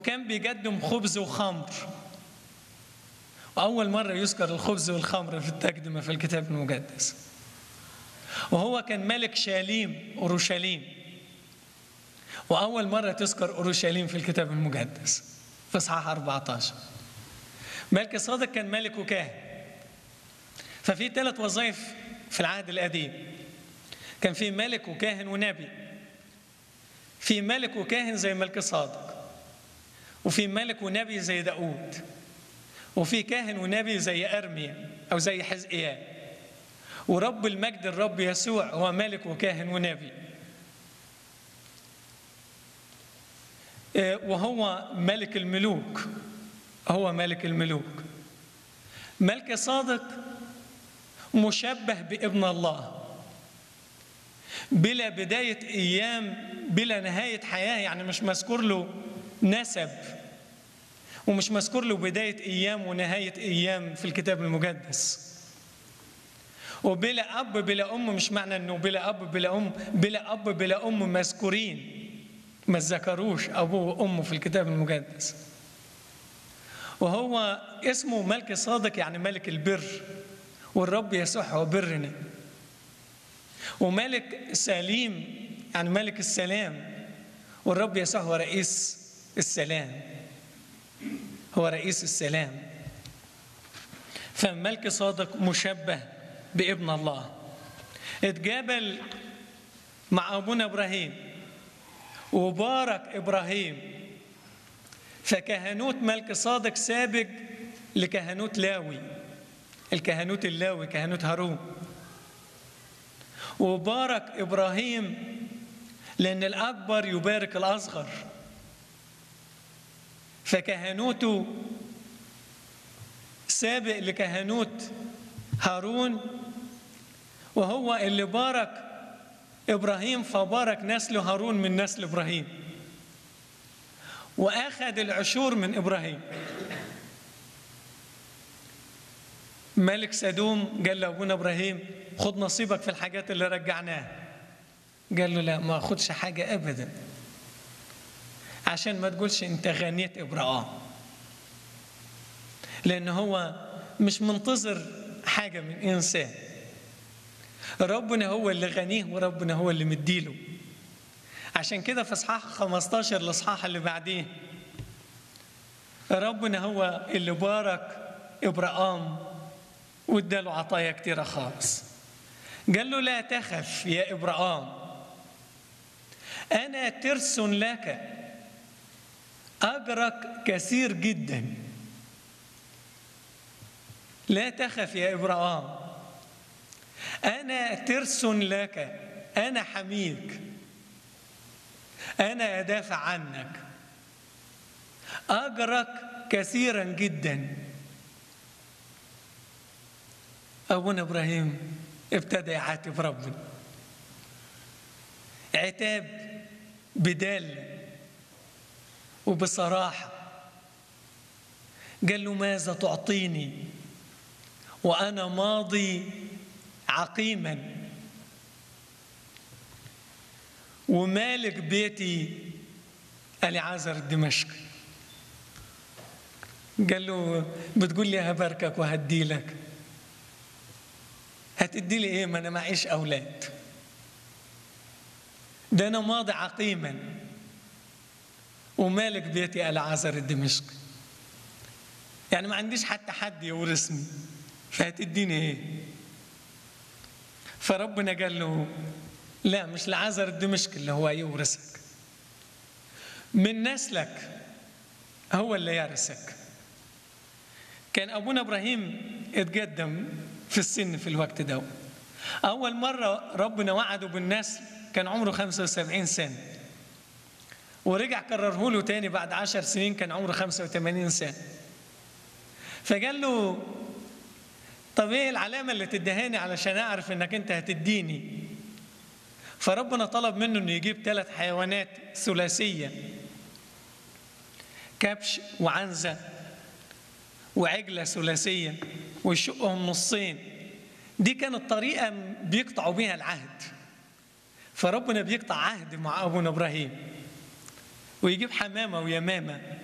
كان بيقدم خبز وخمر وأول مرة يذكر الخبز والخمر في التقدمة في الكتاب المقدس وهو كان ملك شاليم أورشليم وأول مرة تذكر أورشليم في الكتاب المقدس في إصحاح 14 ملك صادق كان ملك وكاهن ففي ثلاث وظائف في العهد القديم كان في ملك وكاهن ونبي في ملك وكاهن زي ملك صادق وفي ملك ونبي زي داود وفي كاهن ونبي زي أرميا أو زي حزقيال ورب المجد الرب يسوع هو ملك وكاهن ونبي وهو ملك الملوك هو ملك الملوك ملك صادق مشبه بابن الله بلا بداية أيام بلا نهاية حياة يعني مش مذكور له نسب ومش مذكور له بداية أيام ونهاية أيام في الكتاب المقدس وبلا أب بلا أم مش معنى أنه بلا أب بلا أم بلا أب بلا أم مذكورين ما ذكروش أبوه وأمه في الكتاب المقدس وهو اسمه ملك صادق يعني ملك البر والرب يسوع هو برنا وملك سليم يعني ملك السلام والرب يسوع هو رئيس السلام هو رئيس السلام فملك صادق مشبه بابن الله اتقابل مع ابونا ابراهيم وبارك ابراهيم فكهنوت ملك صادق سابق لكهنوت لاوي الكهنوت اللاوي كهنوت هارون وبارك ابراهيم لان الاكبر يبارك الاصغر فكهنوته سابق لكهنوت هارون وهو اللي بارك ابراهيم فبارك نسل هارون من نسل ابراهيم واخذ العشور من ابراهيم ملك سدوم قال لابونا ابراهيم خد نصيبك في الحاجات اللي رجعناها قال له لا ما اخدش حاجه ابدا عشان ما تقولش انت غنيت ابراهيم لان هو مش منتظر حاجه من انسان ربنا هو اللي غنيه وربنا هو اللي مديله عشان كده في اصحاح 15 الاصحاح اللي بعديه ربنا هو اللي بارك ابراهيم واداله عطايا كتيرة خالص قال له لا تخف يا ابراهيم انا ترس لك اجرك كثير جدا لا تخف يا ابراهيم انا ترس لك انا حميك انا ادافع عنك اجرك كثيرا جدا ابونا ابراهيم ابتدى يعاتب ربنا عتاب بدال وبصراحه قال له ماذا تعطيني وانا ماضي عقيما ومالك بيتي العازر الدمشقي قال له بتقول لي هباركك وهدي لك هتدي لي ايه ما انا معيش اولاد ده انا ماضي عقيما ومالك بيتي العازر الدمشقي يعني ما عنديش حتى حد يورثني فهتديني ايه فربنا قال له لا مش العازر الدمشقي اللي هو يورثك من نسلك هو اللي يرثك كان ابونا ابراهيم اتقدم في السن في الوقت ده اول مره ربنا وعده بالنسل كان عمره 75 سنه ورجع كرره له تاني بعد عشر سنين كان عمره 85 سنه فقال له طب ايه العلامة اللي تدهاني علشان اعرف انك انت هتديني فربنا طلب منه انه يجيب ثلاث حيوانات ثلاثية كبش وعنزة وعجلة ثلاثية ويشقهم نصين دي كانت طريقة بيقطعوا بيها العهد فربنا بيقطع عهد مع أبونا إبراهيم ويجيب حمامة ويمامة